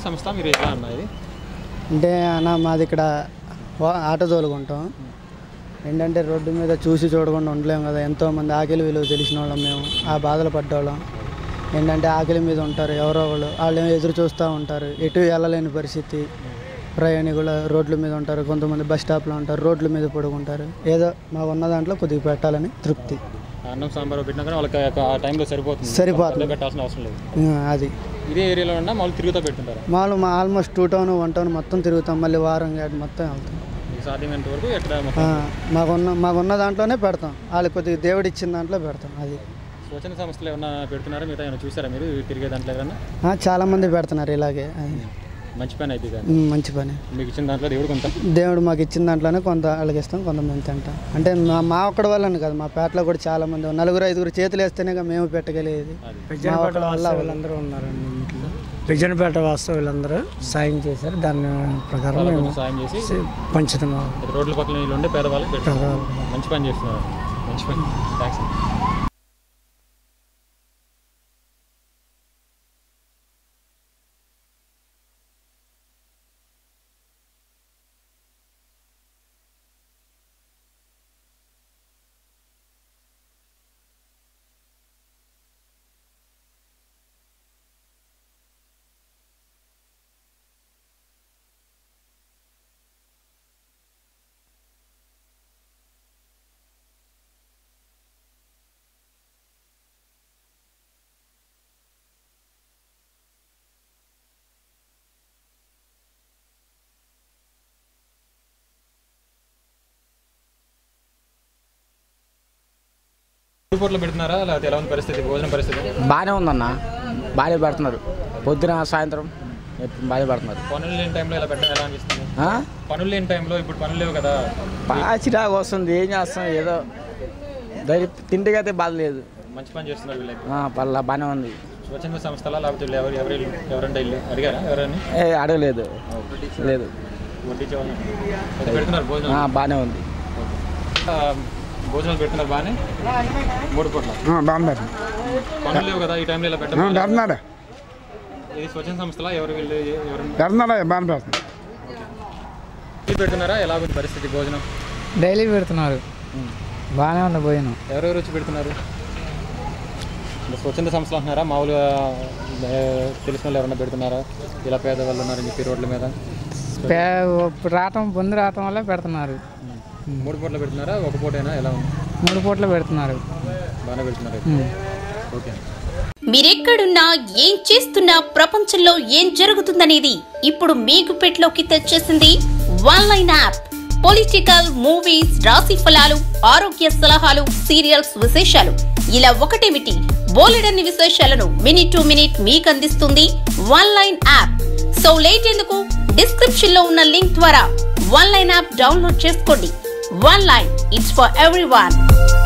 సంస్థ మీరు ఎలా అన్నా ఇది అంటే అన్న మాది ఇక్కడ వా- ఆటో తోలుకుంటాం ఏంటంటే రోడ్డు మీద చూసి చూడకుండా ఉండలేము కదా ఎంతోమంది ఆకలి విలువ తెలిసిన వాళ్ళం మేము ఆ బాధలు పడ్డవాళ్ళం ఏంటంటే ఆకలి మీద ఉంటారు ఎవరో ఒకళ్ళు వాళ్ళు ఏమో ఎదురు చూస్తూ ఉంటారు ఎటు వెళ్ళలేని పరిస్థితి ప్రయాణికులు రోడ్ల మీద ఉంటారు కొంతమంది బస్ స్టాప్లో ఉంటారు రోడ్ల మీద పడుకుంటారు ఏదో మాకు ఉన్న దాంట్లో కొద్దిగా పెట్టాలని తృప్తి అన్నం సాంబార్ పెట్టినా కానీ వాళ్ళకి ఆ టైంలో సరిపోతుంది సరిపోతుంది. పెద్ద పెట్టాల్సిన అవసరం లేదు ఆ, అది ఇదే ఏరియాలో ఉన్నా మామూలు తిరుగుతూ పెడుతుంటారు మామూలు మా almost two town one town మొత్తం తిరుగుతాం మళ్ళీ వారం గేట్ మొత్తం వెళ్తాం మీకు సాధ్యమైనంత వరకు ఎక్కడ ఆ, మొత్తం మాకున్న మాకున్న దాంట్లోనే పెడతాం వాళ్ళకి కొద్దిగా దేవుడు ఇచ్చిన దాంట్లో పెడతాం అది స్వచ్ఛంద సంస్థలు ఏమన్నా పెడుతున్నారా మిగతా ఏమైనా చూసారా మీరు తిరిగే దాంట్లో ఏమన్నా ఆ, చాలా మంది పెడుతున్నారు ఇలాగే అది మంచి పని అయితే కానీ ఉమ్, మంచి పని మీకు ఇచ్చిన దాంట్లో దేవుడు కొంత దేవుడు మాకు ఇచ్చిన దాంట్లోనే కొంత వాళ్ళకి ఇస్తాం కొంత మేము తింటాం అంటే మా మా ఒక్కడి వల్లనే కదా మా పేటలో కూడా చాలా మంది ఉన్నారు. నలుగురు ఐదుగురు చేతులు వేస్తేనే కదా మేము పెట్టగలిగేది మా ఒక్కడి వల్ల అవ్వలేదు. వీళ్ళందరూ ఉన్నారండి ఇంట్లో విజయనపేట వాస్తవ వీళ్ళందరూ సాయం చేశారు దాని ప్రకారం వాళ్ళకు మేము కొంచెం సాయం చేసి పంచుతున్నాం రోడ్ల పక్కన నీళ్ళు ఉండే పేదవాళ్ళకి పెడుతున్నారు మంచి పని చేస్తున్నారు మంచి పని థ్యాంక్స్ మూడు పూటలు పెడుతున్నారా లేకపోతే ఎలా ఉంది పరిస్థితి భోజనం పరిస్థితి బాగానే ఉందన్న బాగానే పెడుతున్నారు పొద్దున సాయంత్రం ఎప్పుడు బాగానే పెడుతున్నారు పనులు లేని టైంలో ఇలా పెట్టడం ఎలా అనిపిస్తుంది ఆ? పనులు లేని టైంలో ఇప్పుడు పనులు లేవు కదా బాగా చిరాకు వస్తుంది ఏం చేస్తాం ఏదో ధైర్య తిండికి అయితే బాధ లేదు మంచి పని చేస్తున్నారు వీళ్ళైతే ఆ, పర్లా బాగానే ఉంది స్వచ్ఛంద సంస్థలా లేకపోతే వీళ్ళు ఎవరు ఎవరు ఇల్లు- ఎవరంటే ఇల్లు అడిగారా ఎవరని ఏ అడగలేదు లేదు వడ్డించే వాళ్ళని అది పెడుతున్నారు భోజనం ఆ, బాగానే ఉంది ఆ, భోజనాలు పెడుతున్నారు బాగానే మూడు పూట్ల బాగున్నారు పనులు లేవు కదా ఈ టైంలో ఇలా పెట్టడం పెడుతున్నాడు ఇది స్వచ్ఛంద సంస్థలా ఎవరు వీళ్ళు ఎవరు పెడుతున్నాడు బాగానే పెడుతున్నాడు మీరు పెడుతున్నారా ఎలా ఉంది పరిస్థితి భోజనం డైలీ పెడుతున్నారు బాగానే ఉంది భోజనం ఎవరెవరు వచ్చి పెడుతున్నారు అంటే స్వచ్ఛంద సంస్థలు అంటున్నారా మామూలుగా ఏ, తెలిసిన వాళ్ళు ఎవరైనా పెడుతున్నారా ఇలా పేదవాళ్ళు ఉన్నారని చెప్పి రోడ్ల మీద పే రావటం పొంది రావటం వల్ల పెడుతున్నారు మూడు పూటలు పెడుతున్నారా ఒక పూటైనా ఎలా ఉంది మూడు పూటలు పెడుతున్నారు బాగానే పెడుతున్నారు అయితే. ఓకే మీరెక్కడున్నా ఏం చేస్తున్నా ప్రపంచంలో ఏం జరుగుతుందనేది ఇప్పుడు మీకు పెట్లోకి తెచ్చేసింది one line app political movies రాశి ఫలాలు ఆరోగ్య సలహాలు సీరియల్స్ విశేషాలు ఇలా ఒకటేమిటి బోలెడన్ని విశేషాలను మినిట్ టు మినిట్ మీకు అందిస్తుంది one line app so late ఎందుకు డిస్క్రిప్షన్ లో ఉన్న లింక్ ద్వారా వన్ లైన్ యాప్ డౌన్లోడ్ చేసుకోండి one line it's for every